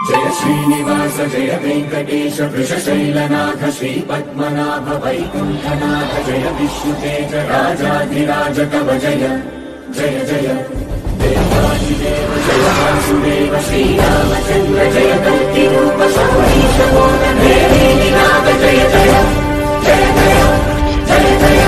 जय श्रीनिवास जय वेङ्कटेश वृषशैलनाथ श्रीपद्मनाभ वैकुण्ठनाथ जय विष्णुतेज राजाधिराज कव जय जय जय देवादिदेव जय वासुदेव श्रीरामचन्द्र जय कल्किरूप शौरीश मोदन देवीनाथ जय जय जय जय जय जय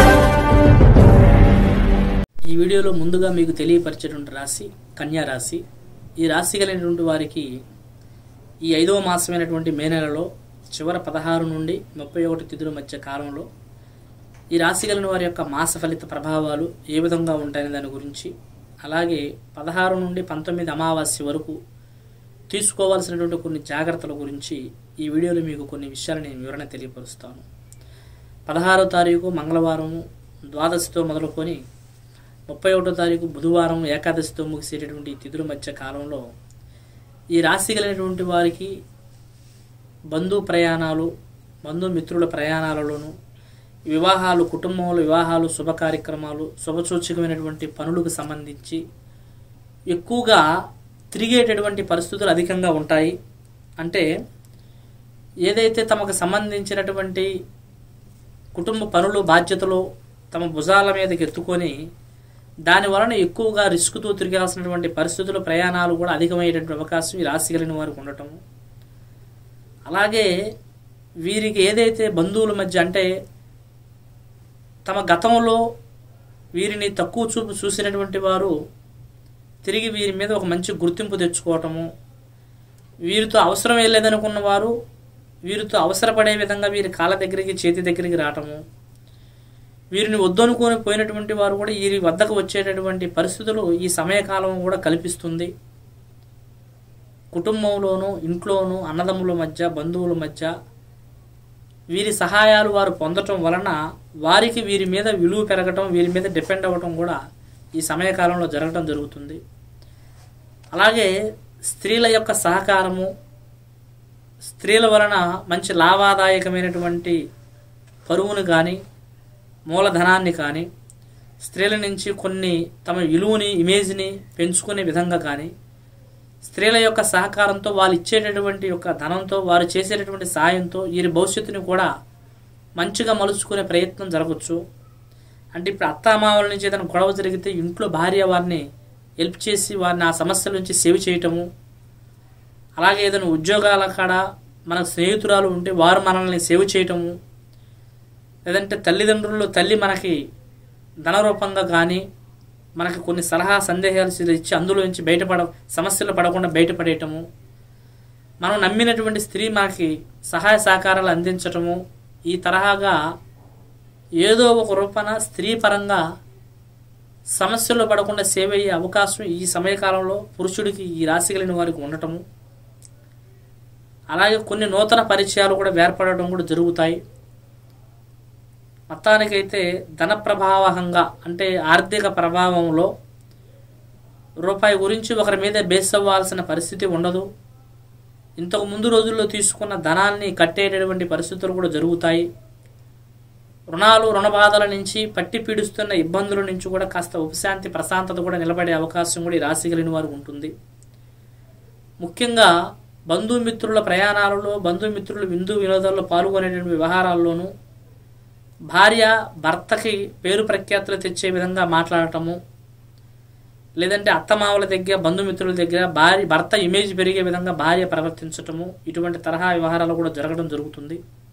ఈ వీడియోలో ముందుగా మీకు తెలియపరిచేటువంటి రాశి కన్యా రాశి ఈ రాశి కలిగినటువంటి వారికి ఈ ఐదవ మాసమైనటువంటి మే నెలలో చివరి పదహారు నుండి ముప్పై ఒకటి తిథుల మధ్య కాలంలో ఈ రాశి కలిగిన వారి యొక్క మాస ఫలిత ప్రభావాలు ఏ విధంగా ఉంటాయనే దాని గురించి అలాగే పదహారు నుండి పంతొమ్మిది అమావాస్య వరకు తీసుకోవాల్సినటువంటి కొన్ని జాగ్రత్తల గురించి ఈ వీడియోలో మీకు కొన్ని విషయాలు నేను వివరణ తెలియపరుస్తాను పదహారో తారీఖు మంగళవారము ద్వాదశితో మొదలుకొని ముప్పై ఒకటో తారీఖు బుధవారం ఏకాదశితో ముగిసేటటువంటి ఈ తిథుల మధ్య కాలంలో ఈ రాశి కలిగినటువంటి వారికి బంధు ప్రయాణాలు బంధుమిత్రుల ప్రయాణాలలోనూ వివాహాలు కుటుంబంలో వివాహాలు శుభ కార్యక్రమాలు శుభసూచకమైనటువంటి పనులకు సంబంధించి ఎక్కువగా తిరిగేటటువంటి పరిస్థితులు అధికంగా ఉంటాయి అంటే ఏదైతే తమకు సంబంధించినటువంటి కుటుంబ పనులు బాధ్యతలు తమ భుజాల మీదకి ఎత్తుకొని దాని వలన ఎక్కువగా రిస్క్తో తిరగాల్సినటువంటి పరిస్థితులు ప్రయాణాలు కూడా అధికమయ్యేటువంటి అవకాశం ఈ రాశి కలిగిన వారికి ఉండటం అలాగే వీరికి ఏదైతే బంధువుల మధ్య అంటే తమ గతంలో వీరిని తక్కువ చూపు చూసినటువంటి వారు తిరిగి వీరి మీద ఒక మంచి గుర్తింపు తెచ్చుకోవటము వీరితో అవసరం లేదనుకున్న వారు వీరితో అవసరపడే విధంగా వీరి కాళ్ళ దగ్గరికి చేతి దగ్గరికి రావటము వీరిని వద్దనుకొని పోయినటువంటి వారు కూడా వీరి వద్దకు వచ్చేటటువంటి పరిస్థితులు ఈ సమయకాలం కూడా కల్పిస్తుంది కుటుంబంలోనూ ఇంట్లోనూ అన్నదమ్ముల మధ్య బంధువుల మధ్య వీరి సహాయాలు వారు పొందటం వలన వారికి వీరి మీద విలువ పెరగటం వీరి మీద డిపెండ్ అవ్వటం కూడా ఈ సమయకాలంలో జరగటం జరుగుతుంది అలాగే స్త్రీల యొక్క సహకారము స్త్రీల వలన మంచి లాభాదాయకమైనటువంటి పరువును కానీ మూలధనాన్ని కానీ స్త్రీల నుంచి కొన్ని తమ విలువని ఇమేజ్ని పెంచుకునే విధంగా కానీ స్త్రీల యొక్క సహకారంతో వాళ్ళు ఇచ్చేటటువంటి యొక్క ధనంతో వారు చేసేటటువంటి సాయంతో వీరి భవిష్యత్తుని కూడా మంచిగా మలుచుకునే ప్రయత్నం జరగచ్చు అంటే ఇప్పుడు అత్తామామల నుంచి ఏదైనా గొడవ జరిగితే ఇంట్లో భార్య వారిని హెల్ప్ చేసి వారిని ఆ సమస్యల నుంచి సేవ్ చేయటము అలాగే ఏదైనా ఉద్యోగాల కాడ మన స్నేహితురాలు ఉంటే వారు మనల్ని సేవ్ చేయటము లేదంటే తల్లిదండ్రులు తల్లి మనకి ధనరూపంగా కానీ మనకి కొన్ని సలహా సందేహాలు ఇచ్చి అందులో నుంచి బయటపడ సమస్యలు పడకుండా బయటపడేయటము మనం నమ్మినటువంటి స్త్రీ మనకి సహాయ సహకారాలు అందించటము ఈ తరహాగా ఏదో ఒక రూపాన స్త్రీ పరంగా సమస్యల్లో పడకుండా సేవ్ అయ్యే అవకాశం ఈ సమయకాలంలో పురుషుడికి ఈ రాశి కలిగిన వారికి ఉండటము అలాగే కొన్ని నూతన పరిచయాలు కూడా ఏర్పడటం కూడా జరుగుతాయి మొత్తానికైతే ధన ప్రభావహంగా అంటే ఆర్థిక ప్రభావంలో రూపాయి గురించి ఒకరి మీద బేస్ అవ్వాల్సిన పరిస్థితి ఉండదు ఇంతకు ముందు రోజుల్లో తీసుకున్న ధనాన్ని కట్టేటటువంటి పరిస్థితులు కూడా జరుగుతాయి రుణాలు రుణబాధల నుంచి పట్టి పీడిస్తున్న ఇబ్బందుల నుంచి కూడా కాస్త ఉపశాంతి ప్రశాంతత కూడా నిలబడే అవకాశం కూడా ఈ రాశి కలిగిన వారికి ఉంటుంది ముఖ్యంగా బంధుమిత్రుల ప్రయాణాలలో బంధుమిత్రులు విందు వినోదాల్లో పాల్గొనేటువంటి వ్యవహారాల్లోనూ భార్య భర్తకి పేరు ప్రఖ్యాతులు తెచ్చే విధంగా మాట్లాడటము లేదంటే అత్తమామల దగ్గర బంధుమిత్రుల దగ్గర భార్య భర్త ఇమేజ్ పెరిగే విధంగా భార్య ప్రవర్తించటము ఇటువంటి తరహా వ్యవహారాలు కూడా జరగడం జరుగుతుంది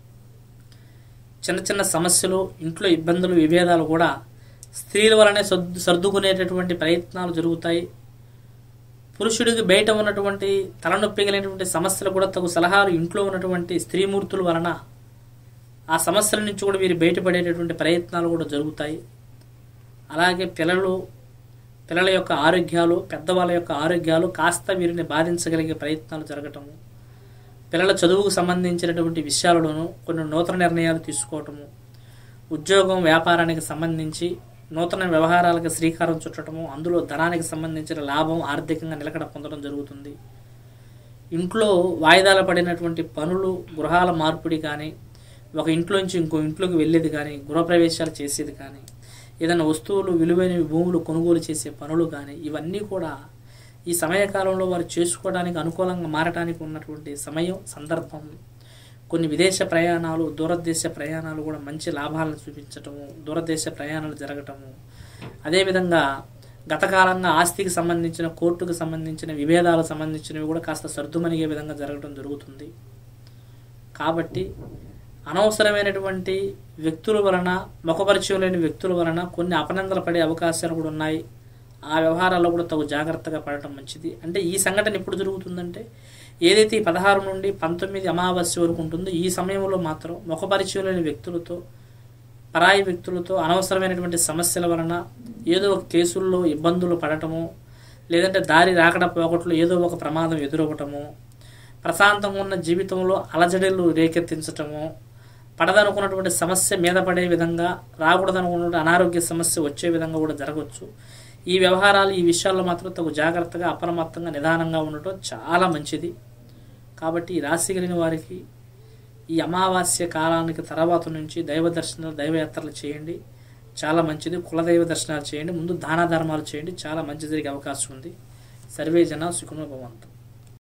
చిన్న చిన్న సమస్యలు ఇంట్లో ఇబ్బందులు విభేదాలు కూడా స్త్రీల వలనే సర్దు సర్దుకునేటటువంటి ప్రయత్నాలు జరుగుతాయి పురుషుడికి బయట ఉన్నటువంటి తలనొప్పి కలిగినటువంటి సమస్యలు కూడా తగు సలహాలు ఇంట్లో ఉన్నటువంటి స్త్రీమూర్తుల వలన ఆ సమస్యల నుంచి కూడా వీరు బయటపడేటటువంటి ప్రయత్నాలు కూడా జరుగుతాయి అలాగే పిల్లలు పిల్లల యొక్క ఆరోగ్యాలు పెద్దవాళ్ళ యొక్క ఆరోగ్యాలు కాస్త వీరిని బాధించగలిగే ప్రయత్నాలు జరగటము పిల్లల చదువుకు సంబంధించినటువంటి విషయాలలోనూ కొన్ని నూతన నిర్ణయాలు తీసుకోవటము ఉద్యోగం వ్యాపారానికి సంబంధించి నూతన వ్యవహారాలకు శ్రీకారం చుట్టడము అందులో ధనానికి సంబంధించిన లాభం ఆర్థికంగా నిలకడ పొందడం జరుగుతుంది ఇంట్లో వాయిదాలు పడినటువంటి పనులు గృహాల మార్పిడి కానీ ఒక ఇంట్లోంచి ఇంకో ఇంట్లోకి వెళ్ళేది కానీ గృహప్రవేశాలు చేసేది కానీ ఏదైనా వస్తువులు విలువైన భూములు కొనుగోలు చేసే పనులు కానీ ఇవన్నీ కూడా ఈ సమయకాలంలో వారు చేసుకోవడానికి అనుకూలంగా మారటానికి ఉన్నటువంటి సమయం సందర్భం కొన్ని విదేశ ప్రయాణాలు దూరదేశ ప్రయాణాలు కూడా మంచి లాభాలను చూపించటము దూరదేశ ప్రయాణాలు జరగటము అదేవిధంగా గతకాలంగా ఆస్తికి సంబంధించిన కోర్టుకు సంబంధించిన విభేదాలకు సంబంధించినవి కూడా కాస్త సర్దుమణిగే విధంగా జరగడం జరుగుతుంది కాబట్టి అనవసరమైనటువంటి వ్యక్తుల వలన ముఖపరిచయం లేని వ్యక్తుల వలన కొన్ని అపనందలు పడే అవకాశాలు కూడా ఉన్నాయి ఆ వ్యవహారాల్లో కూడా తగు జాగ్రత్తగా పడటం మంచిది అంటే ఈ సంఘటన ఎప్పుడు జరుగుతుందంటే ఏదైతే ఈ పదహారు నుండి పంతొమ్మిది అమావాస్య వరకు ఉంటుందో ఈ సమయంలో మాత్రం ముఖపరిచయం లేని వ్యక్తులతో పరాయి వ్యక్తులతో అనవసరమైనటువంటి సమస్యల వలన ఏదో ఒక కేసుల్లో ఇబ్బందులు పడటము లేదంటే దారి రాకడ పోకట్లో ఏదో ఒక ప్రమాదం ఎదురవ్వటము ప్రశాంతంగా ఉన్న జీవితంలో అలజడులు రేకెత్తించటము పడదనుకున్నటువంటి సమస్య మీద పడే విధంగా రాకూడదనుకున్నటువంటి అనారోగ్య సమస్య వచ్చే విధంగా కూడా జరగవచ్చు ఈ వ్యవహారాలు ఈ విషయాల్లో మాత్రం తగు జాగ్రత్తగా అప్రమత్తంగా నిదానంగా ఉండటం చాలా మంచిది కాబట్టి ఈ రాశి కలిగిన వారికి ఈ అమావాస్య కాలానికి తర్వాత నుంచి దైవ దర్శనాలు దైవయాత్రలు చేయండి చాలా మంచిది కులదైవ దర్శనాలు చేయండి ముందు దాన ధర్మాలు చేయండి చాలా మంచి జరిగే అవకాశం ఉంది సర్వే జన సుఖమో భవంతు